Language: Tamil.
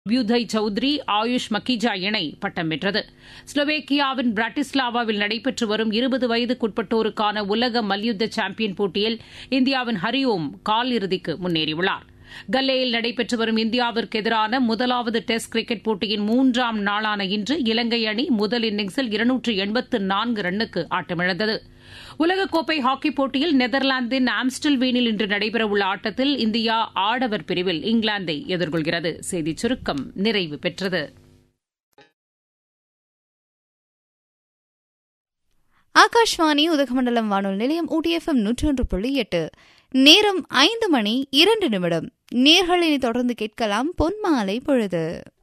அபியுதய் சௌத்ரி ஆயுஷ் மக்கிஜா இணை பட்டம் வென்றது ஸ்லோவேக்கியாவின் பிராட்டிஸ்லாவாவில் நடைபெற்று வரும் இருபது வயதுக்குட்பட்டோருக்கான உலக மல்யுத்த சாம்பியன் போட்டியில் இந்தியாவின் ஹரிஓம் கால் இறுதிக்கு முன்னேறியுள்ளார் கல்லேயில் நடைபெற்று வரும் இந்தியாவிற்கு எதிரான முதலாவது டெஸ்ட் கிரிக்கெட் போட்டியின் மூன்றாம் நாளான இன்று இலங்கை அணி முதல் இன்னிங்ஸில் இருநூற்று எண்பத்து நான்கு ரன்னுக்கு ஆட்டமிழந்தது உலகக்கோப்பை ஹாக்கிப் போட்டியில் நெதர்லாந்தின் ஆம்ஸ்டல்வேனில் இன்று நடைபெறவுள்ள ஆட்டத்தில் இந்தியா ஆடவர் பிரிவில் இங்கிலாந்தை எதிர்கொள்கிறது செய்திச் சுருக்கம் நிறைவு பெற்றது ஆகாஷ்வாணி உதகமண்டலம் வானொலி நிலையம் ஊட்டிஎஃப்எம் நூற்றி ஒன்று புள்ளி எட்டு நேரம் ஐந்து மணி இரண்டு நிமிடம் நேர்களினை தொடர்ந்து கேட்கலாம் பொன்மாலை பொழுது